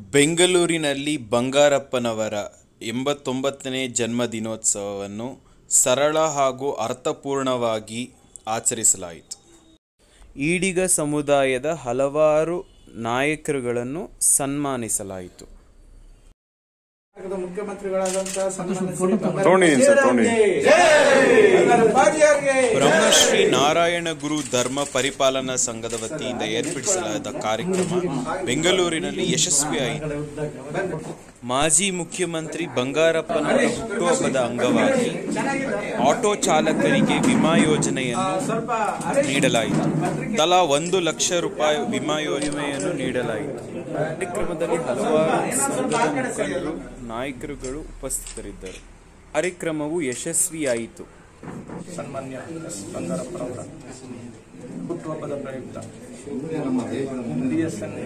ಬೆಂಗಳೂರಿನಲ್ಲಿ ಬಂಗಾರಪ್ಪನವರ ಎಂಬತ್ತೊಂಬತ್ತನೇ ಜನ್ಮದಿನೋತ್ಸವವನ್ನು ಸರಳ ಹಾಗೂ ಅರ್ಥಪೂರ್ಣವಾಗಿ ಆಚರಿಸಲಾಯಿತು ಈಡಿಗ ಸಮುದಾಯದ ಹಲವಾರು ನಾಯಕರುಗಳನ್ನು ಸನ್ಮಾನಿಸಲಾಯಿತು ಕರ್ನಾಟಕದ ಮುಖ್ಯಮಂತ್ರಿಗಳಾದಂತಹ ಸನ್ಮಾನ್ಯ ಶ್ರೀ ತಗೊಂಡಿದ್ದೀನಿ ಸರ್, ತಗೊಂಡಿದ್ದೀನಿ. ಬಂಗಾರಪ್ಪಾಜಿಯವರಿಗೆ ಬ್ರಹ್ಮಶ್ರೀ ನಾರಾಯಣ ಗುರು ಧರ್ಮ ಪರಿಪಾಲನಾ ಸಂಘದ ವತಿಯಿಂದ ಏರ್ಪಡಿಸಲಾದ ಕಾರ್ಯಕ್ರಮ ಬೆಂಗಳೂರಿನಲ್ಲಿ ಯಶಸ್ವಿಯಾಯಿತು ಮಾಜಿ ಮುಖ್ಯಮಂತ್ರಿ ಬಂಗಾರಪ್ಪನವರ ಹುಟ್ಟುಹಬ್ಬದ ಅಂಗವಾಗಿ ಆಟೋ ಚಾಲಕರಿಗೆ ವಿಮಾ ಯೋಜನೆಯನ್ನು ಸ್ವಲ್ಪ ನೀಡಲಾಯಿತು ತಲಾ ಒಂದು ಲಕ್ಷ ರೂಪಾಯಿ ವಿಮಾ ಯೋಜನೆಯನ್ನು ನೀಡಲಾಯಿತು ಕಾರ್ಯಕ್ರಮದಲ್ಲಿ ಹಲವಾರು ಸಂಘದ ಮುಖಂಡರು ನಾಯಕರುಗಳು ಉಪಸ್ಥಿತರಿದ್ದರು ಕಾರ್ಯಕ್ರಮವು ಯಶಸ್ವಿಯಾಯಿತು ಸನ್ಮಾನ್ಯ ಎಸ್ ಬಂಗಾರಪ್ಪನವರ ಹುಟ್ಟುಹಬ್ಬದ ಪ್ರಯುಕ್ತ ಬಿಎಸ್ಎನ್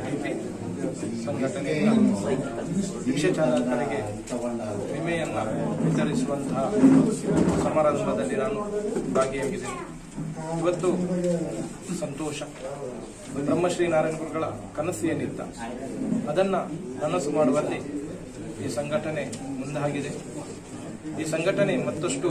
ಸಂಘಟನೆಯಿಂದ ರಿಕ್ಷಾ ಚಾಲಕರಿಗೆ ವಿಮೆಯನ್ನು ವಿತರಿಸುವಂತಹ ಸಮಾರಂಭದಲ್ಲಿ ನಾನು ಭಾಗಿಯಾಗಿದ್ದೇನೆ ಇವತ್ತು ಸಂತೋಷ ಬ್ರಹ್ಮಶ್ರೀ ನಾರಾಯಣ ಗುರುಗಳ ಕನಸು ಏನಿತ್ತ ಅದನ್ನ ನನಸು ಮಾಡುವಲ್ಲಿ ಈ ಸಂಘಟನೆ ಮುಂದಾಗಿದೆ ಈ ಸಂಘಟನೆ ಮತ್ತಷ್ಟು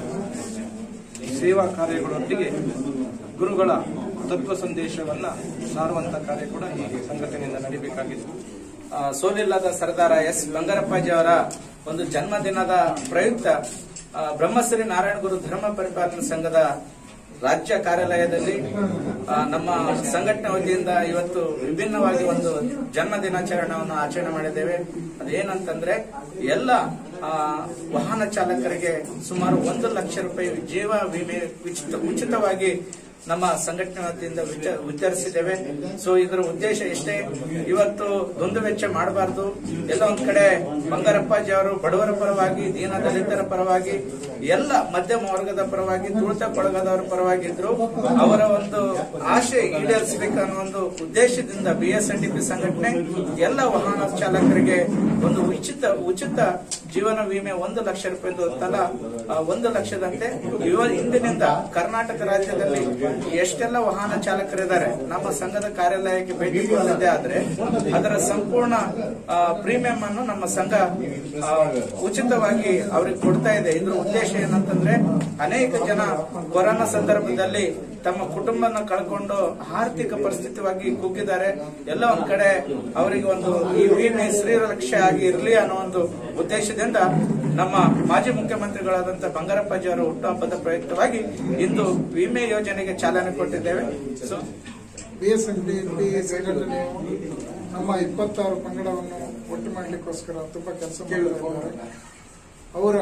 ಸೇವಾ ಕಾರ್ಯಗಳೊಟ್ಟಿಗೆ ಗುರುಗಳ ತತ್ವ ಸಂದೇಶವನ್ನ ಸಾರುವಂತ ಕಾರ್ಯ ಕೂಡ ಈ ಸಂಘಟನೆಯಿಂದ ನಡೀಬೇಕಾಗಿದೆ ಆ, ಸೋಲಿಲ್ಲದ ಸರ್ದಾರ ಎಸ್ ಬಂಗಾರಪ್ಪಾಜಿ ಅವರ ಒಂದು ಜನ್ಮದಿನದ ಪ್ರಯುಕ್ತ ಆ, ಬ್ರಹ್ಮಶ್ರೀ ನಾರಾಯಣ ಗುರು ಧರ್ಮ ಪರಿಪಾಲನಾ ಸಂಘದ ರಾಜ್ಯ ಕಾರ್ಯಾಲಯದಲ್ಲಿ ಆ, ನಮ್ಮ ಸಂಘಟನೆ ವತಿಯಿಂದ ಇವತ್ತು ವಿಭಿನ್ನವಾಗಿ ಒಂದು ಜನ್ಮ ದಿನಾಚರಣೆಯನ್ನು ಆಚರಣೆ ಮಾಡಿದ್ದೇವೆ ಅದೇನಂತಂದ್ರೆ ಎಲ್ಲ ಆ, ವಾಹನ ಚಾಲಕರಿಗೆ ಸುಮಾರು ಒಂದು ಲಕ್ಷ ರೂಪಾಯಿ ಜೀವ ವಿಮೆ ಉಚಿತ ಉಚಿತವಾಗಿ ನಮ್ಮ ಸಂಘಟನೆ ವತಿಯಿಂದ ವಿಚ- ವಿತರಿಸಿದ್ದೇವೆ ಸೊ ಇದರ ಉದ್ದೇಶ ಎಷ್ಟೇ ಇವತ್ತು ದುಂದು ವೆಚ್ಚ ಮಾಡಬಾರ್ದು ಎಲ್ಲ ಒಂದ್ ಕಡೆ ಬಂಗಾರಪ್ಪಾಜಿ ಅವರು ಬಡವರ ಪರವಾಗಿ ದೀನ ದಲಿತರ ಪರವಾಗಿ ಎಲ್ಲ ಮಧ್ಯಮ ವರ್ಗದ ಪರವಾಗಿ ತುಳಿತಕ್ಕೊಳಗಾದವರ ಪರವಾಗಿದ್ರು ಅವರ ಒಂದು ಆಶೆ ಈಡೇರಿಸಬೇಕು ಅನ್ನೋ ಒಂದು ಉದ್ದೇಶದಿಂದ B S N D P ಸಂಘಟನೆ ಎಲ್ಲ ವಾಹನ ಚಾಲಕರಿಗೆ ಒಂದು ಉಚಿತ ಉಚಿತ ಜೀವನ ವಿಮೆ ಒಂದು ಲಕ್ಷ ರೂಪಾಯಿದು ತಲಾ ಆ, ಒಂದು ಲಕ್ಷದಂತೆ ಇವ ಇಂದಿನಿಂದ ಕರ್ನಾಟಕ ರಾಜ್ಯದಲ್ಲಿ ಎಷ್ಟೆಲ್ಲ ವಾಹನ ಚಾಲಕರಿದ್ದಾರೆ ನಮ್ಮ ಸಂಘದ ಕಾರ್ಯಾಲಯಕ್ಕೆ ಭೇಟಿ ಕೊಡಲಿದೆ ಆದ್ರೆ ಅದರ ಸಂಪೂರ್ಣ ಪ್ರೀಮಿಯಂ ಅನ್ನು ನಮ್ಮ ಸಂಘ ಆ, ಉಚಿತವಾಗಿ ಅವ್ರಿಗೆ ಕೊಡ್ತಾ ಇದೆ ಇದ್ರ ಉದ್ದೇಶ ಏನಂತಂದ್ರೆ ಅನೇಕ ಜನ ಕೊರೋನಾ ಸಂದರ್ಭದಲ್ಲಿ ತಮ್ಮ ಕುಟುಂಬನ ಕಳ್ಕೊಂಡು ಆರ್ಥಿಕ ಪರಿಸ್ಥಿತಿವಾಗಿ ಕುಗ್ಗಿದ್ದಾರೆ ಎಲ್ಲ ಒಂದ್ ಕಡೆ ಅವರಿಗೆ ಒಂದು ಈ ವಿಮೆ ಶ್ರೀರಕ್ಷೆ ಆಗಿ ಇರಲಿ ಅನ್ನೋ ಒಂದು ಉದ್ದೇಶದಿಂದ ನಮ್ಮ ಮಾಜಿ ಮುಖ್ಯಮಂತ್ರಿಗಳಾದಂತಹ ಬಂಗಾರಪ್ಪಾಜಿ ಅವರ ಹುಟ್ಟುಹಬ್ಬದ ಪ್ರಯುಕ್ತವಾಗಿ ಇಂದು ವಿಮೆ ಯೋಜನೆಗೆ ಚಾಲನೆ ಕೊಟ್ಟಿದ್ದೇವೆ ಸೊ ಬಿಎಸ್ಎನ್ಡಿ ಸಂಘಟನೆಯು ನಮ್ಮ ಇಪ್ಪತ್ತಾರು ಪಂಗಡವನ್ನು ಒಟ್ಟು ಮಾಡಲಿಕ್ಕೋಸ್ಕರ ತುಂಬಾ ಕೆಲಸ ಮಾಡಿದ್ದಾರೆ ಅವರ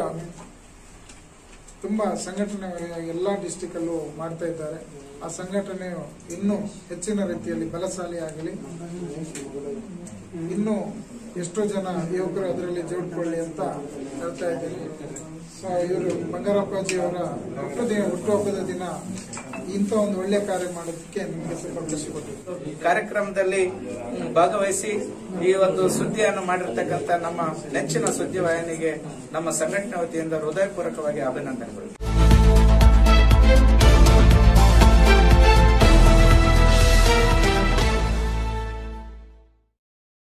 ತುಂಬಾ ಸಂಘಟನೆ ಎಲ್ಲ ಡಿಸ್ಟಿಕ್ ಅಲ್ಲೂ ಮಾಡ್ತಾ ಇದ್ದಾರೆ ಆ ಸಂಘಟನೆಯು ಇನ್ನೂ ಹೆಚ್ಚಿನ ರೀತಿಯಲ್ಲಿ ಬಲಶಾಲಿ ಆಗಲಿ ಇನ್ನು ಎಷ್ಟೋ ಜನ ಯುವಕರು ಅದರಲ್ಲಿ ಜೋಡ್ಕೊಳ್ಳಿ ಅಂತ ಹೇಳ್ತಾ ಇದ್ದೀನಿ ಸೊ ಇವರು ಬಂಗಾರಪ್ಪಾಜಿ ಅವರ ಹುಟ್ಟು ದಿನ ಹುಟ್ಟುಹಬ್ಬದ ದಿನ ಇಂಥ ಒಂದು ಒಳ್ಳೆ ಕಾರ್ಯ ಮಾಡೋದಕ್ಕೆ ನಿಮಗೆ ಸ್ವಲ್ಪ ಖುಷಿ ಕೊಟ್ಟಿದೆ ಈ ಕಾರ್ಯಕ್ರಮದಲ್ಲಿ ಮ್, ಭಾಗವಹಿಸಿ ಈ ಒಂದು ಸುದ್ದಿಯನ್ನು ಮಾಡಿರ್ತಕ್ಕಂಥ ನಮ್ಮ ನೆಚ್ಚಿನ ಸುದ್ದಿವಾಹಿನಿಗೆ ನಮ್ಮ ಸಂಘಟನೆ ವತಿಯಿಂದ ಹೃದಯಪೂರ್ವಕವಾಗಿ ಅಭಿನಂದನೆಗಳು